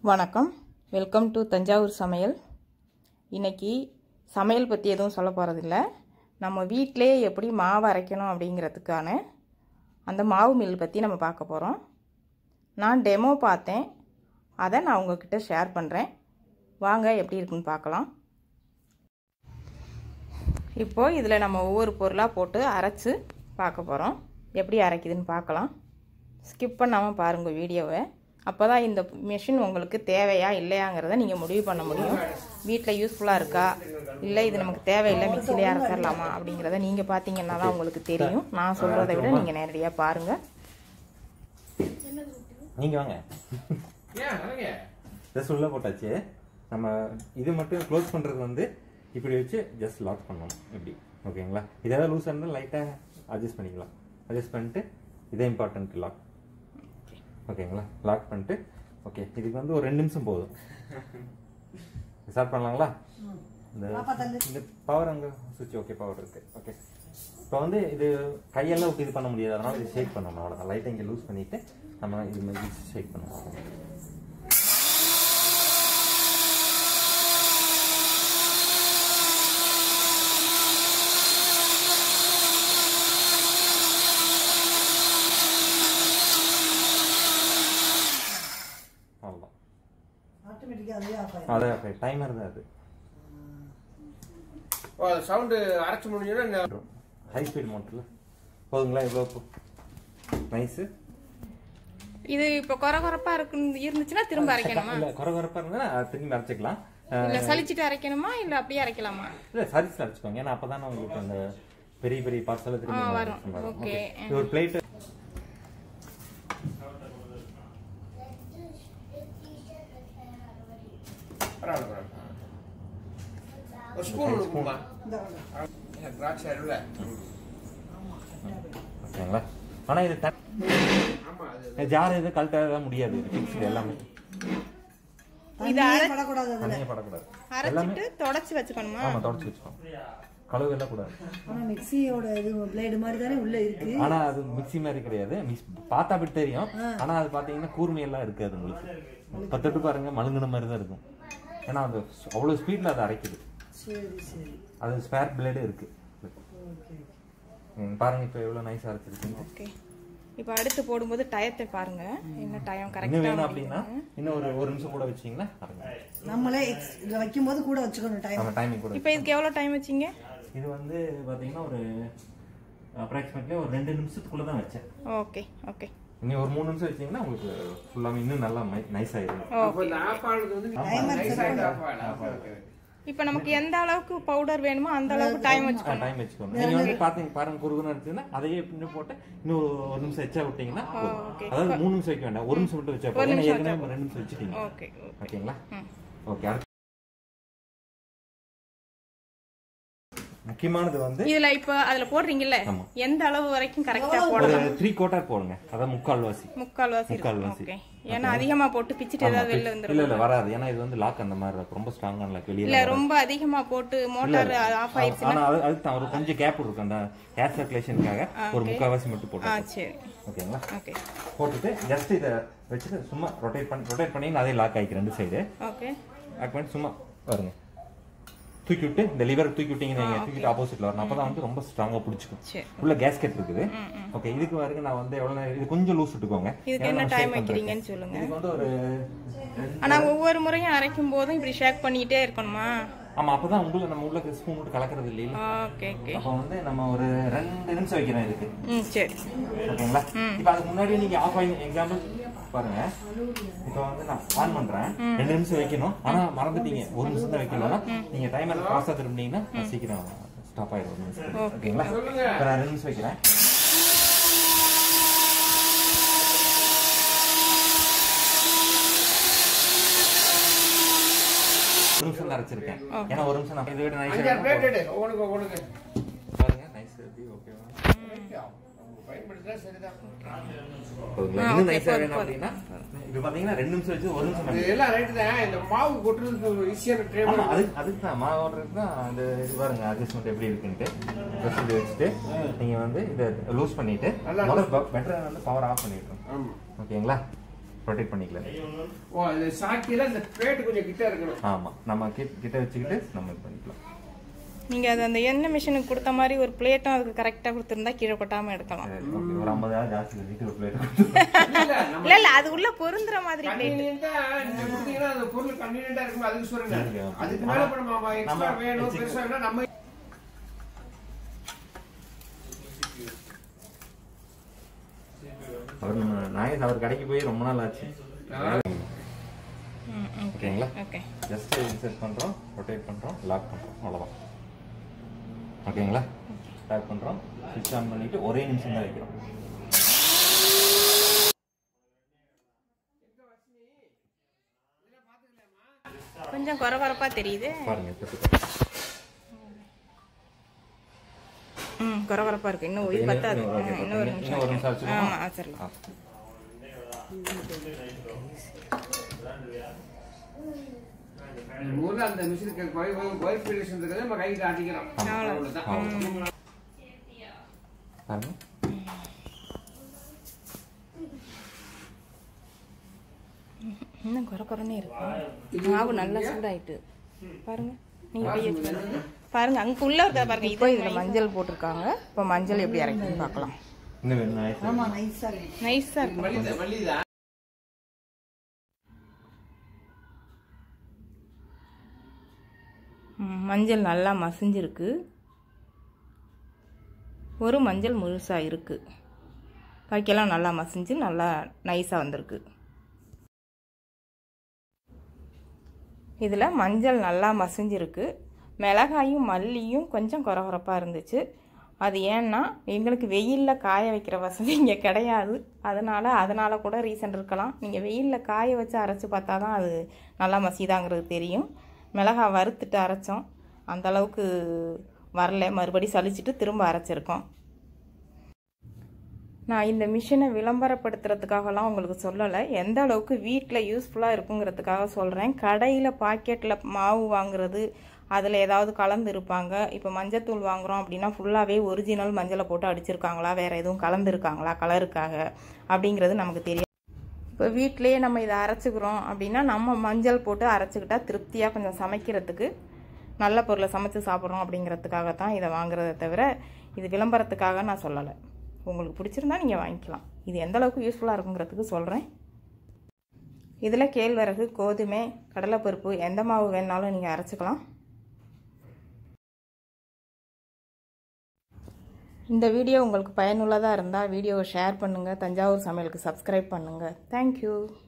வணக்கம் welcome to Thanjavur சமையல் இன்னைக்கு சமையல் பற்றி எதுவும் சொல்ல போகிறதில்ல நம்ம வீட்டிலே எப்படி மாவு அரைக்கணும் அப்படிங்கிறதுக்கான அந்த மாவு மில் பற்றி நம்ம பார்க்க போகிறோம் நான் டெமோ பார்த்தேன் அதை நான் உங்ககிட்ட ஷேர் பண்ணுறேன் வாங்க எப்படி இருக்குன்னு பார்க்கலாம் இப்போது இதில் நம்ம ஒவ்வொரு பொருளாக போட்டு அரைச்சி பார்க்க போகிறோம் எப்படி அரைக்குதுன்னு பார்க்கலாம் ஸ்கிப் பண்ணாமல் பாருங்கள் வீடியோவை அப்போ தான் இந்த மிஷின் உங்களுக்கு தேவையா இல்லையாங்கிறத நீங்கள் முடிவு பண்ண முடியும் வீட்டில் யூஸ்ஃபுல்லாக இருக்கா இல்லை இது நமக்கு தேவையில்லை மிக்சிலே அரைச்சிடலாமா அப்படிங்கிறத நீங்கள் பார்த்தீங்கன்னா தான் உங்களுக்கு தெரியும் நான் சொல்கிறத விட நீங்கள் நேரடியாக பாருங்கள் நீங்க வாங்க ஏன் வாங்க ஜஸ்ட் உள்ள போட்டாச்சு நம்ம இது மட்டும் க்ளோஸ் பண்றது வந்து இப்படி வச்சு ஜஸ்ட் லாக் பண்ணணும் இப்படி ஓகேங்களா இதெல்லாம் லூஸ் இருந்தால் லைட்டாக அட்ஜஸ்ட் பண்ணிக்கலாம் அட்ஜஸ்ட் பண்ணிட்டு இதே இம்பார்ட்டன்ட் லாக் ஓகேங்களா லாக் பண்ணிட்டு ஓகே இதுக்கு வந்து ஒரு ரெண்டு நிமிஷம் போதும் ஸ்டார்ட் பண்ணலாங்களா இந்த இந்த பவர் அங்கே சுவிட்ச் ஓகே பவர் இருக்கு ஓகே இப்போ வந்து இது கையெல்லாம் விட்டு இது பண்ண முடியாது அதனால இது ஷேக் பண்ணணும் அவ்வளோதான் லைட்டை இங்கே லூஸ் பண்ணிட்டு நம்ம இது மாதிரி ஷேக் பண்ணணும் அவ்வளோதான் ஆட்டோமேட்டிக்காக அதுவே ஆஃப் ஆயிடும் அதை டைமர் தான் அது ஓ அது சவுண்டு அரைச்சு முடிஞ்சோன்னா ஹை ஸ்பீட் மோட்டரில் போதுங்களா இவ்வளோ நைஸு இது இப்போ குறை குறைப்பாக இருக்கு இருந்துச்சுன்னா திரும்ப அரைக்கணுமா இல்லை குறை குறைப்பாக இருந்தால் அதை திரும்பி அரைச்சிக்கலாம் இல்லை சலிச்சிட்டு அரைக்கணுமா இல்லை அப்படியே அரைக்கலாமா இல்லை சரிச்சு அரைச்சிக்கோங்க ஏன்னா அப்போ தானே உங்களுக்கு அந்த பெரிய பெரிய பார்ட்ஸ் எல்லாம் திரும்பி ஆ, வரும். வரும். வரும். Okay. Okay. இது ஒரு பிளேட் பரவாயில்ல பரவாயில்ல ஒரு ஸ்பூன் ஒன்று கொடுமா இந்த கொண்டு. திராட்சை அருவில் ஓகேங்களா ஆனால் இது ட- ஆமா அது ஜார் எதுவும் கழட்ட முடியாது ஃபிக்ஸ்டு எல்லாமே தண்ணியே படக்கூடாது அதுல தண்ணியே படக்கூடாது அரைச்சிட்டு தொடச்சி வச்சுக்கணுமா ஆமாம் தொடச்சி வச்சுக்கோம் கழுவு எல்லாம் கூடாது ஆனா மிக்சியோட இது பிளேடு மாதிரி தானே உள்ள இருக்கு ஆனா அது மிக்ஸி மாதிரி கிடையாது மிக்ஸ் பார்த்தா அப்படி தெரியும் ஆனா அது பாத்தீங்கன்னா கூர்மையெல்லாம் இருக்காது உங்களுக்கு பத்தெட்டு பாருங்க மழுங்கின மாதிரி தான் இருக்கும் ஏன்னா அது அவ்வளவு ஸ்பீட்ல அது அரைக்குது சரி சரி அது ஸ்பேர் பிளேடு இருக்கு ஓகே ம், பாருங்க இப்போ எவ்வளவு நைஸ் அரைச்சிருக்கீங்க ஓகே இப்போ அடுத்து போடும்போது டயத்தை பாருங்க என்ன டைம் இன்னும் கரெக்டாக வேணும் அப்படின்னா இன்னும் ஒரு ஒரு நிமிஷம் கூட வச்சீங்கன்னா அரைங்க. நம்மளே ex- இதுல வைக்கும் போது கூட வச்சுக்கணும் டைம் நம்ம டைமிங் கூட இப்போ இதுக்கு எவ்வளோ டைம் வச்சிங்க இது வந்து பாத்தீங்கன்னா ஒரு அப்ராக்சிமேட்லி ஒரு ரெண்டு நிமிஷத்துக்குள்ள தான் வச்சேன் ஓகே ஓகே இன்னும் ஒரு மூணு நிமிஷம் வச்சீங்கன்னா உங்களுக்கு ஃபுல்லாமே இன்னும் நல்லா நைஸ் ஆயிடும் அப்போ இந்த ஆஃப் ஆனது வந்து நைஸ் ஆகிட்டு ஆஃப் ஆகலாம் இப்போ நமக்கு எந்த அளவுக்கு பவுடர் வேணுமோ அந்த அளவுக்கு டைம் வச்சுக்கணும் டைம் வச்சுக்கோங்க நீங்க வந்து பாத்தீங்க பாருங்க குறுகுன்னு இருந்துச்சுன்னா அதையே இன்னும் போட்டு இன்னும் ஒரு- ஒரு நிமிஷம் வச்சா விட்டீங்கன்னா போதும். okay. அதாவது மூணு நிமிஷம் வைக்க வேண்டாம் ஒரு நிமிஷம் மட்டும் வச்சா போதும் ஏன்னா ஏற்கனவே ரெண்டு நிமிஷம் வச்சுட்டீங்க ஓகே ஓகேங்களா ம். ஓகே அடுத்து முக்கியமானது வந்து இதுல இப்போ அதுல போடுறீங்கல்ல ஆமா. எந்த அளவு வரைக்கும் கரெக்டா ஒரு போடலாம் த்ரீ கோட்டர் போடுங்க அதான் முக்கால்வாசி முக்கால்வாசி இருக்கும் முக்கால்வாசி. ஓகே ஏன்னா அதிகமா போட்டு பிச்சுட்டு ஏதாவது வெளில வந்துடும் இல்ல இல்ல வராது ஏன்னா இது வந்து லாக் அந்த மாதிரி இருக்கும் ரொம்ப ஸ்ட்ராங்கா லாக் வெளியே இல்ல ரொம்ப அதிகமா போட்டு மோட்டார் ஆஃப் ஆயிடுச்சுன்னா ஆனா அது அதுக்கு தான் ஒரு கொஞ்சம் கேப் இருக்கும் அந்த ஏர் சர்க்குலேஷனுக்காக ஒரு முக்கால்வாசி மட்டும் ஆ போட்டு சரி ஓகேங்களா ஓகே போட்டுட்டு ஜஸ்ட் இதை வச்சுட்டு சும்மா ரொட்டேட் பண்ணி ரொட்டேட் பண்ணி அதே லாக் ஆகிக்கு ரெண்டு சைடு ஓகே லாக் பண்ணி சும்மா பாருங்க தூக்கி விட்டு இந்த லிவர் தூக்கி விட்டீங்க நீங்க தூக்கிட்டு ஆப்போசிட்ல வரணும் அப்பதான் வந்து ரொம்ப ஸ்ட்ராங்கா பிடிச்சிக்கும் சரி உள்ள கேஸ்கெட் இருக்குது ஓகே இதுக்கு வரைக்கும் நான் வந்து எவ்வளவு நேரம் இது கொஞ்சம் லூஸ் விட்டுக்கோங்க இதுக்கு ஏன்னா என்ன நம்ம டைம் shake பண்றதுக்கு. வைக்கிறீங்கன்னு சொல்லுங்க இதுக்கு வந்து ஒரு ஆனா ஒவ்வொரு முறையும் அரைக்கும் போதும் இப்படி ஷேக் பண்ணிட்டே இருக்கணுமா ஆமா அப்பதான் உங்களுக்கு நம்ம உள்ள ஸ்பூன் விட்டு கலக்கிறது இல்லையில ஓகே ஓகே அப்போ வந்து நம்ம ஒரு ரெண்டு நிமிஷம் வைக்கிறோம் இதுக்கு ம் சரி ஓகேங்களா இப்போ அதுக்கு முன்னாடி நீங்க ஆஃப் ஆகி எக்ஸாம்பிள் பாருங்க இப்போ வந்து நான் ஆன் பண்றேன் ரெண்டு நிமிஷம் வைக்கணும் ஆனா மறந்துட்டீங்க ஒரு நிமிஷம் தான் வைக்கணும்னா நீங்க டைமர் ஃபாஸ்டா திரும்பினீங்கன்னா நான் சீக்கிரம் ஸ்டாப் ஆயிடும் ஒரு நிமிஷம். ஓகேங்களா இப்போ நான் ரெண்டு நிமிஷம் வைக்கிறேன் ஒரு நிமிஷம் தான் அரைச்சிருக்கேன் ஏன்னா ஒரு நிமிஷம் நான் இதை விட அஞ்சு நைஸ் பிளேட் எடு உனக்கு உனக்கு பாருங்க நைஸ் எப்படி ஓகேவா பயன்படுத்தினா சரிதான் போதுங்களா? இன்னும் நைஸா வேணும் அப்படின்னா இது பாத்தீங்கன்னா ரெண்டு நிமிஷம் வச்சு ஒரு நிமிஷம் இது எல்லாம் ரைட்டு தான் இந்த மாவு கொட்டுறதுக்கு ஈஸியான ட்ரே ஆமா அது அதுக்கு தான் மாவு ஓடுறதுக்கு தான் அந்த இது பாருங்க அட்ஜஸ்ட்மெண்ட் எப்படி இருக்குன்ட்டு ப்ரெஸ் இது வச்சுட்டு நீங்க வந்து இதை லூஸ் பண்ணிட்டு நல்லா முதல்ல பெட்டர் வந்து பவர் ஆஃப் பண்ணிடணும் ஆமா ஓகேங்களா ரொட்டேட் பண்ணிக்கலாம் ஓ அது சாக்கியில இந்த பிளேட் கொஞ்சம் கிட்ட இருக்கணும் ஆமா நம்ம கிட்ட கிட்ட வச்சுக்கிட்டு நம்ம இது பண்ணிக்கலாம் நீங்கள் அது அந்த எண்ணெய் மிஷினுக்கு கொடுத்த மாதிரி ஒரு பிளேட்டும் அதுக்கு கரெக்டாக கொடுத்துருந்தா கீழே கொட்டாமல் எடுக்கலாம் சரி, okay. ஒரு ஐம்பதாயிரம் ஜாஸ்தி வச்சுட்டு ஒரு பிளேட் இல்ல நம்ம இல்லை இல்லை அது உள்ள பொருந்துற மாதிரி பிளேட் கன்வீனியன்ட்டா நீங்க கொடுத்தீங்கன்னா அந்த பொருள் கன்வீனியன்ட்டா இருக்கும் அதுக்கு சொல்லுங்க சரி, okay. அதுக்கு மேல இப்ப நம்ம எக்ஸ்ட்ரா நம்ம வேணும் வச்சுக்க- பெருசா வேணும் நம்ம அவர் நம்ம நாயஸ் அவர் கடைக்கு போய் ரொம்ப நாள் ஆச்சு ம் ம் ஓகேங்களா ஓகே ஜஸ்ட் இன்சர்ட் பண்றோம் ரொட்டேட் பண்றோம் லாக் பண்றோம் அவ்வளவுதான் ஓகேங்களா லாக் பண்றோம் ஸ்விட்ச் ஆன் பண்ணிட்டு ஒரே நிமிஷம் தான் வைக்கிறோம் கொஞ்சம் குறவரப்பா தெரியுது பாருங்க தொட்டு ம் குறவரப்பா இருக்கு இன்னும் உயிர் பத்தாது இன்னும் ஒரு- ம், இன்னும் ஒரு இன்னும் ஒரு நிமிஷம் நிமிஷம் வச்சுக்கோமா? ஆமாம் சரி ஆ. ஊர்ல அந்த மிஷினுக்கு ஒயிட் பிரிலேஷன் இருக்கிறத நம்ம கைக்கு ஆட்டிக்கிறோம் அவ்வளவுதான் பாருங்க இன்னும் குறை குறைனே இருக்கு மாவு நல்லா சூடாயிட்டு பாருங்க நீங்க கையை வச்சு பாருங்க அங்க உள்ள இருக்கா பாருங்க இப்போ இதுல மஞ்சள் போட்டிருக்காங்க இப்போ மஞ்சள் எப்படி இறக்குன்னு பார்க்கலாம் இன்னும் வேணும் nice ஆ ஆமா நைஸா இருக்கு நைஸா இருக்கு மல்லிதா மல்லிதா ம், மஞ்சள் நல்லா மசிஞ்சிருக்கு ஒரு மஞ்சள் முழுசாக இருக்குது பாக்கியெல்லாம் நல்லா மசிஞ்சு நல்லா நைஸாக வந்திருக்கு இதில் மஞ்சள் நல்லா மசிஞ்சிருக்கு மிளகாயும் மல்லியும் கொஞ்சம் குறகுறப்பாக இருந்துச்சு அது ஏன்னா எங்களுக்கு வெயிலில் காய வைக்கிற வசதி இங்கே கிடையாது அதனால் அதனால் கூட ரீசன் இருக்கலாம் நீங்கள் வெயிலில் காய வச்சு அரைச்சி பார்த்தா தான் அது நல்லா மசிதாங்கிறது தெரியும் மிளகாய் வறுத்துட்டு அரைச்சோம் அந்த அளவுக்கு வரல மறுபடி சலிச்சிட்டு திரும்ப அரைச்சிருக்கோம் நான் இந்த மிஷினை விளம்பரப்படுத்துறதுக்காகலாம் உங்களுக்கு சொல்லலை எந்த அளவுக்கு வீட்டில் யூஸ்ஃபுல்லாக இருக்குங்கிறதுக்காக சொல்கிறேன் கடையில் பாக்கெட்டில் மாவு வாங்குறது அதில் ஏதாவது கலந்து இருப்பாங்க இப்போ மஞ்சத்தூள் வாங்குறோம் அப்படின்னா ஃபுல்லாகவே ஒரிஜினல் மஞ்சளை போட்டு அடிச்சிருக்காங்களா வேறு எதுவும் கலந்துருக்காங்களா கலருக்காக அப்படிங்கிறது நமக்கு தெரியும் இப்போ வீட்டிலேயே நம்ம இதை அரைச்சிக்கிறோம் அப்படின்னா நம்ம மஞ்சள் போட்டு அரைச்சிக்கிட்டா திருப்தியாக கொஞ்சம் சமைக்கிறதுக்கு நல்ல பொருளை சமைச்சு சாப்பிட்றோம் அப்படிங்கிறதுக்காக தான் இதை வாங்குறதை தவிர இது விளம்பரத்துக்காக நான் சொல்லலை உங்களுக்கு பிடிச்சிருந்தா நீங்கள் வாங்கிக்கலாம் இது எந்த அளவுக்கு யூஸ்ஃபுல்லாக இருக்குங்கிறதுக்கு சொல்கிறேன் இதில் கேழ்வரகு கோதுமை கடலைப்பருப்பு எந்த மாவு வேணாலும் நீங்கள் அரைச்சிக்கலாம் இந்த வீடியோ உங்களுக்கு பயனுள்ளதாக இருந்தால் வீடியோவை ஷேர் பண்ணுங்கள் தஞ்சாவூர் சமையலுக்கு சப்ஸ்கிரைப் பண்ணுங்கள் தேங்க்யூ